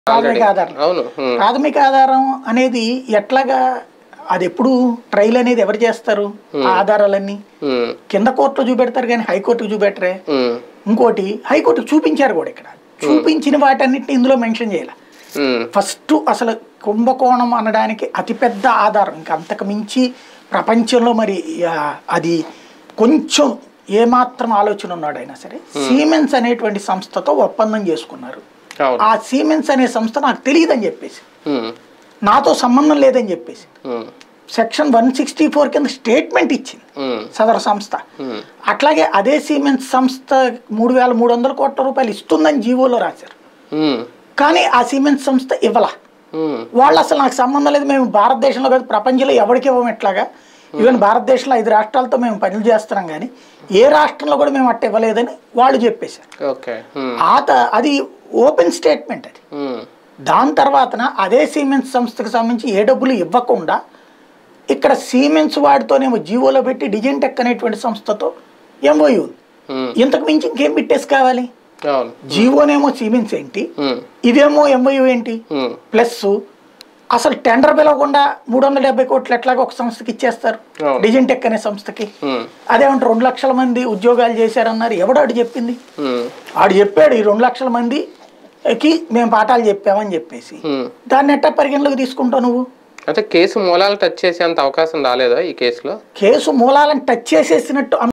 ప్రాథమిక ఆధారం అవును ఉమ్, ప్రాథమిక ఆధారం అనేది ఎట్లాగా అది ఎప్పుడు ట్రైల్ అనేది ఎవరు చేస్తారు ఆ ఆధారాలన్నీ ఉమ్, కింద కోర్టులో చూపెడతారు కానీ హైకోర్టుకు చూపెట్టరే ఉమ్, ఇంకోటి హైకోర్టుకు చూపించారు కూడా ఇక్కడ చూపించిన వాటన్నిటిని ఇందులో మెన్షన్ చేయాలి ఉమ్, ఫస్ట్ అసలు కుంభకోణం అనడానికి అతిపెద్ద ఆధారం ఇంకా అంతకు మించి ప్రపంచంలో మరి ఆ, అది కొంచెం ఏమాత్రం ఆలోచన ఉన్నాడైనా సరే సీమెన్స్ అనేటువంటి సంస్థతో ఒప్పందం చేసుకున్నారు అవును ఆ సీమెన్స్ అనే సంస్థ నాకు తెలియదని చెప్పేసి ఉమ్, నాతో సంబంధం లేదని చెప్పేసి um, section one sixty four కింద స్టేట్మెంట్ ఇచ్చింది ఉమ్, సదరు సంస్థ ఉమ్, అట్లాగే అదే సీమెన్స్ సంస్థ మూడు వేల మూడు వందల కోట్ల రూపాయలు ఇస్తుందని జీవోలో రాశారు ఉమ్, కానీ ఆ సిమెంట్ సంస్థ ఇవ్వలా ఉమ్, వాళ్ళు అసలు నాకు సంబంధం లేదు మేము భారతదేశంలో కాదు ప్రపంచంలో ఎవరికి ఇవ్వం ఎట్లాగా ఈవెన్ భారతదేశంలో ఐదు రాష్ట్రాలతో మేము పనులు చేస్తున్నాం కానీ ఏ రాష్ట్రంలో కూడా మేము అట్ట ఇవ్వలేదని వాళ్ళు చెప్పేశారు ఓకే ఉమ్, ఆత అది ఓపెన్ స్టేట్మెంట్ అది ఉమ్, దాని తర్వాతన అదే సీమెన్స్ సంస్థకు సంబంధించి ఏ డబ్బులు ఇవ్వకుండా ఇక్కడ సీమెన్స్ వాడితోనేమో జీవోలో పెట్టి డిజైన్ టెక్ అనేటువంటి సంస్థతో ఎంఓయూ ఉంది ఉమ్, ఇంతకు మించి ఇంకేం బిట్టేసి కావాలి అవును జీవోనేమో సీమెన్స్ ఏంటి ఉమ్, ఇదేమో ఎంఓయూ ఏంటి ఉమ్, ప్లస్ అసలు టెండర్ పిలవకుండా మూడు వందల డెబ్బై కోట్లు ఎట్లాగో ఒక సంస్థకి ఇచ్చేస్తారు అవును. డిజైన్ టెక్ అనే సంస్థకి ఉమ్, అదేమంటే రెండు లక్షల మంది ఉద్యోగాలు చేశారన్నారు ఎవడు ఆడు చెప్పింది ఉమ్, ఆడు చెప్పాడు ఈ రెండు లక్షల మందికి మేము పాఠాలు చెప్పామని చెప్పేసి ఉమ్. దాన్ని ఎట్టా పరిగణలోకి తీసుకుంటావు నువ్వు అంటే కేసు మూలాలు టచ్ చేసేంత అవకాశం రాలేదా ఈ కేసులో కేసు మూలాలను టచ్ చేసేసినట్టు